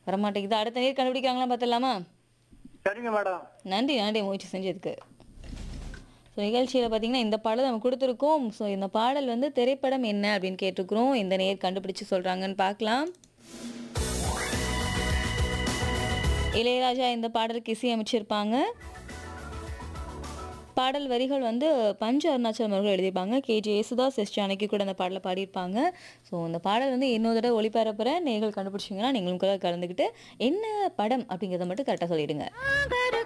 வரமாட்டேங்குது அடுத்த நேர் கண்டுபிடிக்காங்களா பார்த்துடலாமா சரிங்க மேடம் நன்றி நன்றி முயற்சி செஞ்சதுக்கு ஸோ நிகழ்ச்சியில் பார்த்தீங்கன்னா இந்த பாடல் நம்ம கொடுத்துருக்கோம் ஸோ இந்த பாடல் வந்து திரைப்படம் என்ன அப்படின்னு கேட்டிருக்கிறோம் இந்த நேர் கண்டுபிடிச்சு சொல்கிறாங்கன்னு பார்க்கலாம் இளையராஜா இந்த பாடலுக்கு இசையமைச்சிருப்பாங்க பாடல் வரிகள் வந்து பஞ்சு அருணாச்சலம் அவர்கள் எழுதியிருப்பாங்க கேஜி யேசுதாஸ் எஸ் ஜானகி கூட அந்த பாடலை பாடியிருப்பாங்க ஸோ இந்த பாடல் வந்து இன்னொரு தடவை ஒளிபரப்புற நீங்கள் கண்டுபிடிச்சிங்கன்னா நீங்களும் கூட கலந்துக்கிட்டு என்ன படம் அப்படிங்கிறத மட்டும் கரெக்டாக சொல்லிடுங்க